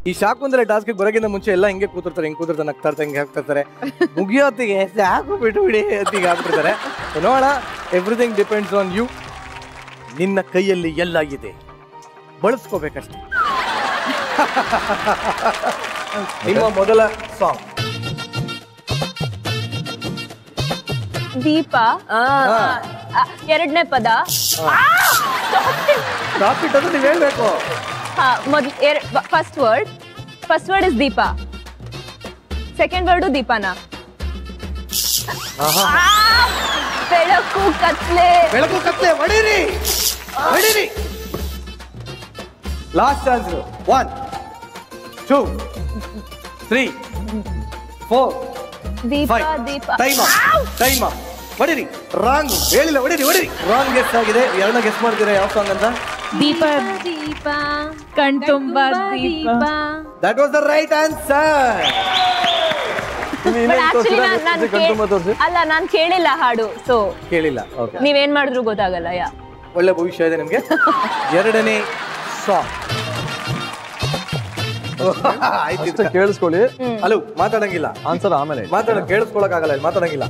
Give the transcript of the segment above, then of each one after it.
ಈ ಶಾಕುಂದ್ರೆ ಟಾಸ್ಕ್ ಬರೋಕ್ಕಿಂತ ಮುಂಚೆ ಎಲ್ಲ ಹಿಂಗೆ ಕೂತಿರ್ತಾರೆ ಹಿಂಗೆ ಕೂತಿರ್ತಾರೆ ನಗ್ತಾ ಇರ್ತಾರೆ ಹಿಂಗೆ ಹಾಕ್ತಿರ್ತಾರೆ ಮುಗಿಯೋತ್ತಿಗೆ ಸಾಕು ಬಿಟ್ಬಿಡಿ ಅಂತ ಈಗ ಆಗ್ಬಿಡ್ತಾರೆ ನೋಡ ಎವ್ರಿಥಿಂಗ್ ಡಿಪೆಂಡ್ಸ್ ಆನ್ ಯು ನಿನ್ನ ಕೈಯಲ್ಲಿ ಎಲ್ಲ ಇದೆ ಬಳಸ್ಕೋಬೇಕಷ್ಟೆ ನಿಮ್ಮ ಮೊದಲ ಸಾಂಗ್ ದೀಪ ಆ, ಎರಡನೇ ಪದ ಟಾಪಿಕ್ ಅದು ನೀವು ಹೇಳ್ಬೇಕು ಹಾ ಮೊದ್ಲು first word first word is ದೀಪ ಸೆಕೆಂಡ್ ವರ್ಡು ದೀಪನ ಆಹಾ. ಆ, ಬೆಳಕು ಕತ್ಲೆ ಬೆಳಕು ಕತ್ತೆ ಹೊಡೀರಿ ಹೊಡೀರಿ last chance one two three four ದೀಪ ಫೈವ್ ದೀಪ ಟೈಮ್ ಟೈಮ್ ಹೊಡಿರಿ ರಾಂಗ್ ಹೇಳಿಲ್ಲ ಹೊಡಿರಿ ಹೊಡಿರಿ ರಾಂಗ್ ಗೆಸ್ ಆಗಿದೆ ಎರಡನ್ನ ಗೆಸ್ ಮಾಡ್ತೀರಾ ಯಾವ ಸಾಂಗ್ ಅಂತ ದೀಪ ದೀಪ ಕಣ್ತುಂಬ ದೀಪ that was the right answer actually ನಾನು ಅಲ್ಲ ನಾನ್ ಕೇಳಿಲ್ಲ ಹಾಡು ಸೊ ಕೇಳಿಲ್ಲ ಓಕೆ ನೀವೇನ್ ಮಾಡಿದ್ರು ಗೊತ್ತಾಗಲ್ಲ ಯಾ ಒಳ್ಳೆ ಭವಿಷ್ಯ ಇದೆ ನಿಮ್ಗೆ ಎರಡನೇ ಸಾಂಗ್ ಆಯ್ತು ಅಷ್ಟೇ ಕೇಳಿಸ್ಕೊಳ್ಳಿ ಹಲೋ ಮಾತಾಡಂಗಿಲ್ಲ ಆನ್ಸರ್ ಆಮೇಲೆ ಹೇಳಿ. ಮಾತಾಡ ಕೇಳಿಸ್ಕೊಳಕ್ ಆಗಲ್ಲ ಮಾತಾಡಂಗಿಲ್ಲ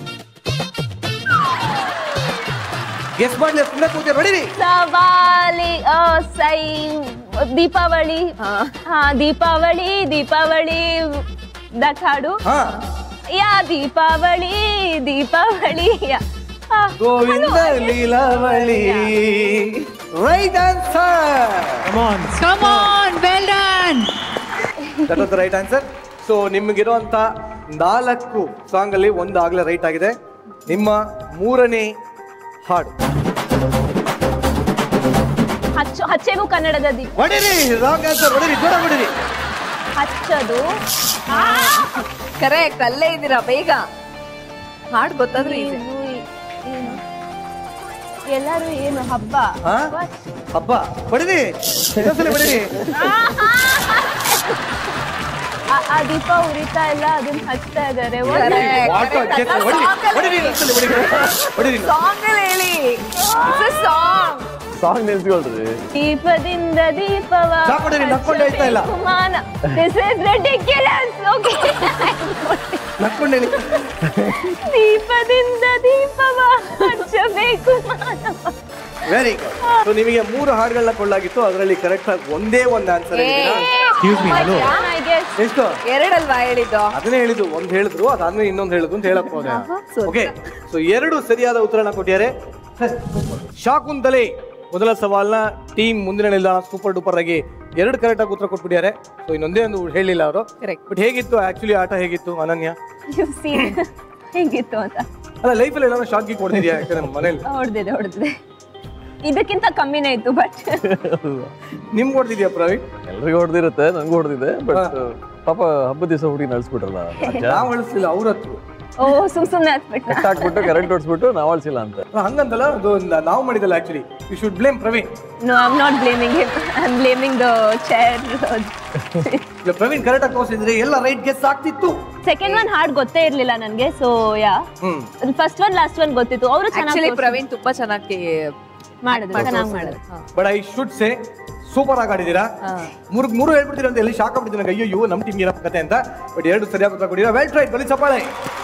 ಗೆಸ್ ಮಾಡ್ಲಿ ಸುಮ್ಮನೆ ಕೂತಿ ಹೊಡಿರಿ ಸವಾಲಿ ಆ, ಸೈ ದೀಪಾವಳಿ ಹಾ ದೀಪಾವಳಿ ದೀಪಾವಳಿ ದಟ್ ಹಾಡು ಹಾ ಯಾ ದೀಪಾವಳಿ ದೀಪಾವಳಿ ಯಾ ಆ, Govinda Leelavali right answer come on well done that was the right answer so ನಿಮಗಿರುವಂತ ನಾಲ್ಕು ಸಾಂಗ್ ಅಲ್ಲಿ ಒಂದು ಆಗ್ಲೇ ರೈಟ್ ಆಗಿದೆ ನಿಮ್ಮ ಮೂರನೇ ಹಾಡು ಹಚ್ಚು ಹಚ್ಚೆವು ಕನ್ನಡದ ದೀಪ ಹೊಡಿರಿ ರಾಂಗ್ ಆನ್ಸರ್ ಹೊಡಿರಿ ಜೋರ ಹೊಡಿರಿ ಹಚ್ಚದು ಕರೆಕ್ಟ್ ಅಲ್ಲೇ ಇದ್ದೀರಾ ಬೇಗ ಹಾಡ್ ಗೊತ್ತಾದ್ರೆ easy. ನೀವು ಏನು? ಎಲ್ಲರೂ ಏನು ಹಬ್ಬ ಹಾ? ಹಬ್ಬ ಹೊಡಿರಿ ಇನ್ನೊಂದ್ಸಲ ಹೊಡಿರಿ ಆ- ಆ ದೀಪ ಉರಿತಾ ಇಲ್ಲ ಅದನ್ನ ಹಚ್ತಾ ಇದಾರೆ Correct. ವಾಟ್ ಗೆಸ್ ಹೊಡಿರಿ ಹೊಡಿರಿ ಇನ್ನೊಂದ್ಸಲ ಹೊಡಿರಿ ಹೊಡಿರಿ ಸಾಂಗ್ ಅಲ್ಲಿ ಹೇಳಿ ಸಾಂಗ್ ಸಾಂಗ್ ನಿಲ್ಸ್ಕೊಳ್ರಿ ದೀಪದಿಂದ ದೀಪವ ಸಾಕು ಹೊಡೀರಿ, ನಕ್ಕೊಂಡು ಹೇಳ್ತಾ ಇಲ್ಲ. ದಿಸ್ ಇಸ್ ರೆಡಿಕ್ಯುಲಸ್ ಓಕೆ ನಕ್ಕೊಂಡು ಹೇಳಿ ದೀಪದಿಂದ ದೀಪವ ಹಚ್ಚಬೇಕು ಮಾನವ ವೆರಿ ಗುಡ್ ಸೊ ನಿಮಗೆ ಮೂರು ಹಾಡುಗಳನ್ನ ಕೊಳ್ಳಾಗಿತ್ತು ಅದರಲ್ಲಿ ಕರೆಕ್ಟ್ ಆಗಿ ಒಂದೇ ಒಂದು ಆನ್ಸರ್ ಐ ಗೆಸ್ ಎಷ್ಟು ಎರಡಲ್ವಾ ಹೇಳಿದ್ದು ಅದನ್ನೇ ಹೇಳಿದ್ದು ಒಂದ್ ಹೇಳಿದ್ರು ಅದಾದ್ಮೇಲೆ ಇನ್ನೊಂದು ಹೇಳಿದ್ರು ಅಂತ ಹೇಳಕ್ ಹೋದೆ ಓಕೆ ಸೊ ಎರಡು ಸರಿಯಾದ ಉತ್ತರನ ಕೊಟ್ಟಿದ್ದಾರೆ ಶಾಕುಂತಲೆ ಮೊದಲ ಸವಾಲ್ನ ಟೀಮ್ ಮುಂದಿನ ನಿಲ್ದಾಣ ಸೂಪರ್ ಡೂಪರ್ ಆಗಿ ಎರಡು ಕರೆಕ್ಟ್ ಆಗಿ ಉತ್ತರ ಕೊಟ್ಬಿಟ್ಟಿದ್ದಾರೆ ಸೊ ಇನ್ನೊಂದೇ ಒಂದು ಹೇಳಿಲ್ಲ ಅವರು Correct. ಬಟ್ ಹೇಗಿತ್ತು ಆಕ್ಚುಲಿ ಆಟ ಹೇಗಿತ್ತು ಅನನ್ಯ ಯು ಸಿ ಹೇಗಿತ್ತು ಅಂತ ಅಲ್ಲ ಲೈಫಲ್ಲಿ ಎಲ್ಲ ಶಾಕ್ಗೆ ಕೊಡ್ತಿದ್ಯಾ ಯಾಕಂದ್ರೆ ಮನೇಲಿ ಹೊಡೆದಿದೆ ಹೊಡೆದಿದೆ ಇದಕ್ಕಿಂತ ಕಮ್ಮಿನೇ ಇತ್ತು ಬಟ್ ನಿಮ್ಗೆ ಕೊಡ್ತಿದ್ಯಾ ಪ್ರವೀಣ್ ಎಲ್ರಿಗೂ ಹೊಡೆದಿರುತ್ತೆ ನಂಗೂ ಹೊಡೆದಿದೆ ಬಟ್ ಪಾಪ ಹಬ್ಬದ ದಿವಸ ಹುಡುಗಿ ನಡ್ಸ್ಬಿಟ್ರಲ್ಲ ನಾವು ಅಳಿಸ್ಲಿಲ್ಲ ಅವ್ರ ಹತ್ರ ಓ ಸುಮ್ ಸುಮ್ನೆ ಹತ್ಬಿಟ್ಟ ಹಾಕ್ಬಿಟ್ಟು ಕರೆಂಟ್ ಹೊಡ್ಸ್ಬಿಟ್ಟು ನಾವು ಅಳ್ಸಿಲ್ಲ ಅಂತ ಹಂಗಂತಲ್ಲ ಅದು ನ- ನಾವು ಮಾಡಿದಲ್ಲ actually you should blame Praveen No, I'm not blaming him. I'm blaming the chair. ಈಗ ಪ್ರವೀಣ್ ಕರೆಕ್ಟ್ ಆಗಿ ತೋರಿಸಿದ್ರೆ ಎಲ್ಲ ರೈಟ್ ಗೆಸ್ ಆಗ್ತಿತ್ತು ಸೆಕೆಂಡ್ ಒನ್ ಹಾಡ್ ಗೊತ್ತೇ ಇರ್ಲಿಲ್ಲ ನನ್ಗೆ so yeah hmm first one last one ಗೊತ್ತಿತ್ತು ಅವರು ಆಕ್ಚುಲಿ ಚೆನ್ನಾಗಿ ಪ್ರವೀಣ್ ತುಂಬಾ ಚೆನ್ನಾಗಿ ಮಾಡಿದ್ರು ಚೆನ್ನಾಗಿ ಮಾಡಿದ್ರು but I should say super ಆಗಿ ಆಡಿದ್ದೀರಾ ಮೂರು ಮೂರು ಹೇಳ್ಬಿಡ್ತೀರಾ ಅಂತ ಎಲ್ಲಿ ಶಾಕ್ ಆಗ್ಬಿಡ್ತೀನಿ ನಂಗೆ ಅಯ್ಯೋ ನಮ್ಮ ಟೀಮ್ ಏನಪ್ಪ ಕತೆ ಅಂತ ಬಟ್ ಎರಡು ಸರಿಯಾಗಿ ಉತ್ತರ ಕೊಟ್ಟಿರಾ ವೆಲ್ ಟ್ರೈಡ್ ಬಲಿ ಚಪ್ಪಾಳೆ